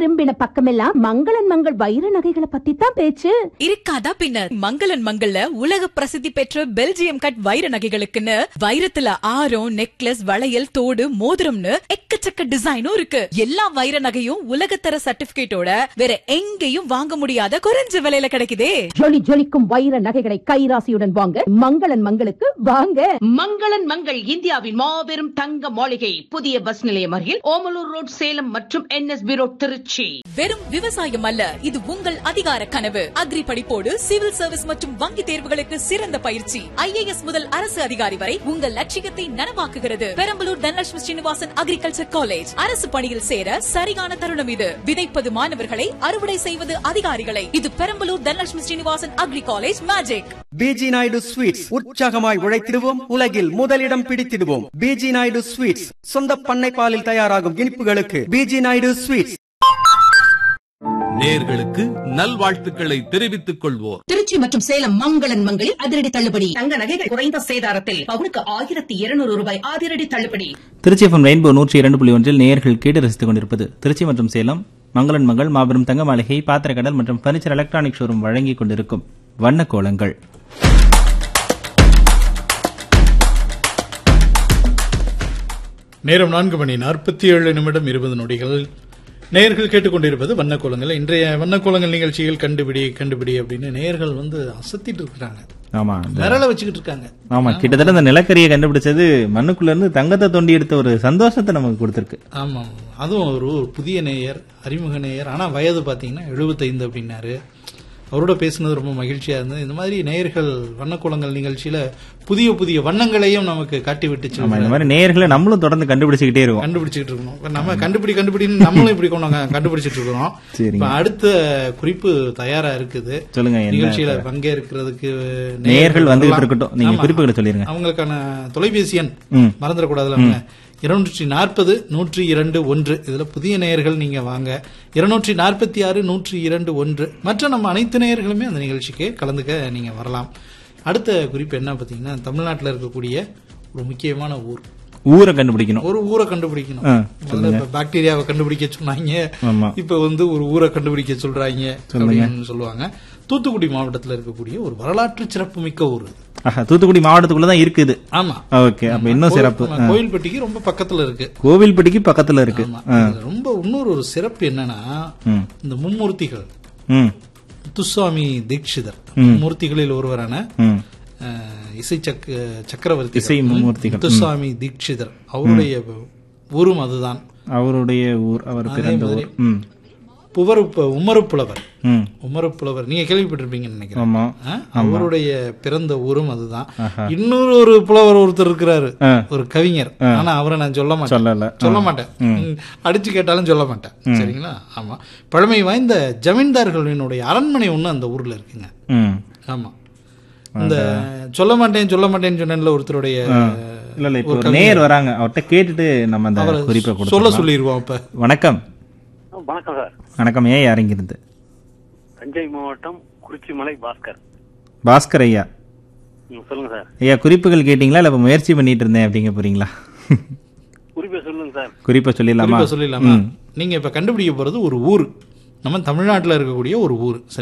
திரும்பின பக்கமெல்லாம் மங்களன் மங்கள் வைர நகைகளை பத்தி தான் பேச்சு இருக்காதா பின்னர் மங்களன் மங்கள்ல உலக பிரசித்தி பெற்ற பெல்ஜியம் கட் வைர நகைகளுக்குன்னு வைரத்துல ஆரம் நெக்லஸ் வளையல் தோடு மோதிரம்னு எக்கச்சக்க டிசைனும் இருக்கு எல்லா வைர நகையும் உலகத்தர சர்டிபிகேட்டோட வேற எங்கேயும் வாங்க முடியாத குறைஞ்ச விலையில கிடைக்குதே ஜொலி ஜொலிக்கும் வைர நகைகளை கைராசியுடன் வாங்க மங்களன் மங்களுக்கு வாங்க மங்களன் மங்கள் இந்தியாவின் மாபெரும் தங்க மாளிகை புதிய பஸ் நிலையம் அருகில் ஓமலூர் ரோட் சேலம் மற்றும் என்எஸ்பி ரோட் திருச்சி வெறும் விவசாயம் அல்ல இது உங்கள் அதிகார கனவு அக்ரி படிப்போடு சிவில் சர்வீஸ் மற்றும் வங்கி தேர்வுகளுக்கு சிறந்த பயிற்சி ஐஏஎஸ் முதல் அரசு அதிகாரி வரை உங்கள் லட்சியத்தை நனவாக்குகிறது பெரம்பலூர் தனலட்சுமி ஸ்ரீனிவாசன் அக்ரிகல்ச்சர் காலேஜ் அரசு பணியில் சேர சரியான தருணம் இது விதைப்பது மாணவர்களை அறுவடை செய்வது அதிகாரிகளை இது Perambalur Dhanalakshmi Srinivasan agri college magic BG Naidu sweets உற்சாகமாய் உழைத்திடுவோம் உலகில் முதலிடம் பிடித்திடுவோம் பிஜி நாயுடு ஸ்வீட்ஸ் சொந்த பண்ணை பாலில் தயாராகும் இனிப்புகளுக்கு பிஜி நாயுடு ஸ்வீட்ஸ் நேர்களுக்கு நல்வாழ்த்துக்களை தெரிவித்துக் கொள்வோர் திருச்சி மற்றும் சேலம் மங்களன் மங்களில் அதிரடி தள்ளுபடி தங்க நகைகள் குறைந்த சேதாரத்தில் பவுனுக்கு ஆயிரத்தி இருநூறு ரூபாய் அதிரடி தள்ளுபடி திருச்சி எஃப்எம் ரெயின்போ நூற்றி இரண்டு புள்ளி ஒன்றில் நேயர்கள் கேட்டு ரசித்துக் கொண்டிருப்பது திருச்சி மற்றும் சேலம் மங்களன் மங்கள் மாபெரும் தங்க மாளிகை பாத்திரக்கடல் மற்றும் பர்னிச்சர் எலக்ட்ரானிக் ஷோரூம் வழங்கிக் கொண்டிருக்கும் வண்ண கோலங்கள் நேரம் நான்கு மணி நாற்பத்தி ஏழு நிமிடம் இருபது நொடிகள் நேயர்கள் கேட்டுக்கொண்டிருப்பது வண்ணக்கோலங்கள் இன்றைய வண்ணக்கோலங்கள் நிகழ்ச்சியில் கண்டுபிடி கண்டுபிடி அப்படின்னு நேயர்கள் வந்து அசத்திட்டு இருக்கிறாங்க ஆமா இந்த- விரல வச்சுக்கிட்டு இருக்காங்க ஆமா கிட்டத்தட்ட இந்த நிலக்கரியை கண்டுபிடிச்சது மண்ணுக்குள்ள இருந்து தங்கத்தை தோண்டி எடுத்த ஒரு சந்தோஷத்தை நமக்கு கொடுத்திருக்கு ஆமா அதுவும் ஒரு ஒரு புதிய நேயர் அறிமுக நேயர் ஆனா வயது பாத்தீங்கன்னா எழுபத்தைந்து அப்படின்னாரு அவரோட பேசுனது ரொம்ப மகிழ்ச்சியா இருந்தது இந்த மாதிரி நேயர்கள் வண்ணக்கோலங்கள் நிகழ்ச்சியில புதிய புதிய வண்ணங்களையும் நமக்கு காட்டி விட்டு ஆமா செல்றாங்க. இந்த மாதிரி நேயர்களை நம்மளும் தொடர்ந்து கண்டுபிடிச்சுக்கிட்டே இருக்கோம் கண்டுபிடிச்சிட்டு இருக்கணும் இப்ப நம்ம கண்டுபிடி கண்டுபிடின்னு நம்மளும் இப்படி கொண்டு வாங்க கண்டுபிடிச்சிட்டு இருக்கிறோம் சரிங்க. இப்ப அடுத்த குறிப்பு தயாரா இருக்குது சொல்லுங்க என்ன நிகழ்ச்சியில பங்கேற்கிறதுக்கு நேயர்கள் வந்துகிட்டு வரலாம். இருக்கட்டும் நீங்க ஆமா. குறிப்புகளை சொல்லிருங்க அவங்களுக்கான தொலைபேசி எண் ம். மறந்துடக்கூடாதுல இருநூற்றி நாற்பது நூற்றி இரண்டு ஒன்று இதுல புதிய நேயர்கள் நீங்க வாங்க இருநூற்றி நாற்பத்தி ஆறு நூற்றி இரண்டு ஒன்று மற்ற நம்ம அனைத்து நேயர்களுமே அந்த நிகழ்ச்சிக்கு கலந்துக்க நீங்க வரலாம் அடுத்த குறிப்பு என்ன பாத்தீங்கன்னா தமிழ்நாட்டில் இருக்கக்கூடிய ஒரு முக்கியமான ஊர் ஊரை கண்டுபிடிக்கணும் ஒரு ஊரை கண்டுபிடிக்கணும் ஆ, முதல்ல இப்ப பாக்டீரியாவை கண்டுபிடிக்க சொன்னாங்க ஆமா. இப்ப வந்து ஒரு ஊரை கண்டுபிடிக்க சொல்றாங்க அப்படின்னு சொல்லுவாங்க தூத்துக்குடி மாவட்டத்துல இருக்கக்கூடிய ஒரு வரலாற்று சிறப்பு மிக்க ஊர் அது. ஆஹா, தூத்துக்குடி மாவட்டத்துக்குள்ள தான் இருக்குது ஆமா ஓகே அப்ப இன்னும் சிறப்பு ஆமா, கோயில்பட்டிக்கு ரொம்ப பக்கத்துல இருக்கு கோவில்பட்டிக்கு பக்கத்துல இருக்கு ஆமா. இதுல ரொம்ப இன்னொரு ஒரு சிறப்பு என்னன்னா ம். இந்த மும்மூர்த்திகள் ம் முத்துசுவாமி தீட்சிதர் மூர்த்திகளில் ஒருவரான ம் அஹ், இசை சக்க சக்கரவர்த்தி இசை மும்மூர்த்திகள். முத்துசுவாமி தீட்சிதர் அவருடைய ஊரும் அதுதான் அவருடைய ஊர் அவர் பிறந்த ஊர் ம் புவரு உமருப்புலவர் ம் உமருப்புலவர் நீங்க கேள்விப்பட்டிருப்பீங்கன்னு நினைக்கிறேன் ஆமா ஆ? அவருடைய பிறந்த ஊரும் அதுதான் இன்னொரு ஒரு புலவர் ஒருத்தர் இருக்கிறாரு ஆ. ஒரு கவிஞர் ஆனா அவரை நான் சொல்ல மாட்டேன் சொல்லல சொல்ல மாட்டேன் ம். அடிச்சு கேட்டாலும் சொல்ல மாட்டேன் சரிங்களா ஆமா பழமை வாய்ந்த ஜமீன்தார்களினுடைய அரண்மனை ஒண்ணு அந்த ஊர்ல இருக்குங்க ம் ஆமா இந்த சொல்ல மாட்டேன் சொல்ல மாட்டேன்னு சொன்னேன்ல ஒருத்தருடைய இல்ல இல்ல இப்போ ஒரு நேயர் வராங்க அவர்கிட்ட கேட்டுட்டு நம்ம அந்த அவரை குறிப்பை சொல்ல கொடுக்கலாம் சொல்லிடுவோம் இப்ப வணக்கம் வணக்கம் சார் வணக்கம் ஏன் யாருங்கிருந்து தஞ்சை மாவட்டம் குறிச்சிமலை பாஸ்கர் பாஸ்கர் ஐயா ம், சொல்லுங்க சார் ஐயா குறிப்புகள் கேட்டீங்களா இல்ல இப்ப முயற்சி பண்ணிட்டு இருந்தேன் அப்படிங்க போறீங்களா குறிப்பை சொல்லுங்க சார் குறிப்பை சொல்லிடலாமா குறிப்பா சொல்லிடலாமா நீங்க இப்ப கண்டுபிடிக்க போறது ஒரு ஊர் நம்ம தமிழ்நாட்டுல இருக்கக்கூடிய ஒரு ஊர்